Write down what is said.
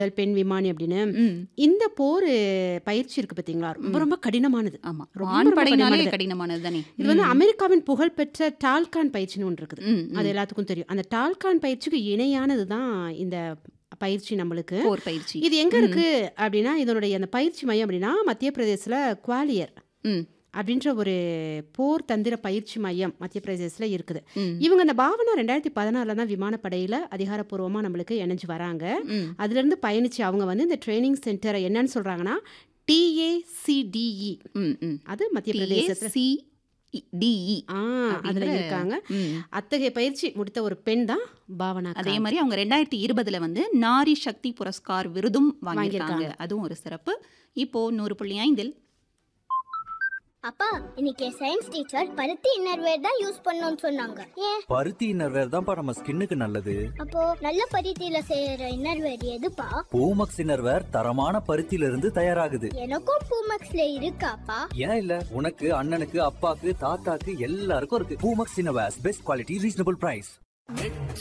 முதல் பெண் விமானி அப்படின்னு. ம். இந்த போர் பயிற்சி இருக்கு பார்த்தீங்களா? ரொம்ப ம். ரொம்ப கடினமானது. ஆமா. ரொம்ப ஆண் ரொம்ப படைனாலே கடினமானது. கடினமானது தானே. இது வந்து ம். அமெரிக்காவின் புகழ்பெற்ற டால்கான் பயிற்சின்னு ஒன்று இருக்குது. ம், அது ம். எல்லாத்துக்கும் தெரியும். அந்த டால்கான் பயிற்சிக்கு இணையானது தான் இந்த பயிற்சி நம்மளுக்கு. போர் பயிற்சி. இது எங்க ம். இருக்கு அப்படின்னா, இதனுடைய அந்த பயிற்சி மையம் அப்படின்னா, மத்திய பிரதேசல குவாலியர் ம். அப்படின்ற ஒரு போர் தந்திர பயிற்சி மையம் மத்திய பிரதேசல இருக்குது. ம். இவங்க இந்த பாவனா 2016ல தான் விமானப்படையில அதிகாரப்பூர்வமா நம்மளுக்கு இணைஞ்சு வராங்க. ம். அதுலேருந்து பயணிச்சு அவங்க வந்து இந்த ட்ரெய்னிங் சென்டர என்னன்னு சொல்றாங்கன்னா, டிஏசிடிஇ. ம், ம். அது மத்திய பிரதேசத்துல டிஇ ஆ அதுல அப்படிங்கிற இருக்காங்க. ம். அத்தகைய பயிற்சி முடித்த ஒரு பெண் தான் பாவனா அதே காந்த். மாதிரி அவங்க 2020ல வந்து நாரி சக்தி புரஸ்கார் விருதும் வாங்கியிருக்காங்க. வாங்கியிருக்காங்க. அதுவும் ஒரு சிறப்பு. இப்போ 100.5 அப்பா இன்னைக்கு சயின்ஸ் டீச்சர் பருத்தி இன்னர்வேர் தான் யூஸ் பண்ணணும்னு சொன்னாங்க ஏன் பருத்தி இன்னர்வேர் தான்ப்பா நம்ம ஸ்கின்னுக்கு நல்லது அப்போ நல்ல பருத்தியில செய்யற இன்னர்வேர் எதுப்பா பூமக்ஸ் இன்னர்வேர் தரமான பருத்தியில இருந்து தயாராகுது எனக்கும் பூமக்ஸ்ல இருக்காப்பா ஏன் இல்ல உனக்கு அண்ணனுக்கு அப்பாக்கு தாத்தாக்கு எல்லாருக்கும் இருக்கு Poomex innerwears best quality reasonable price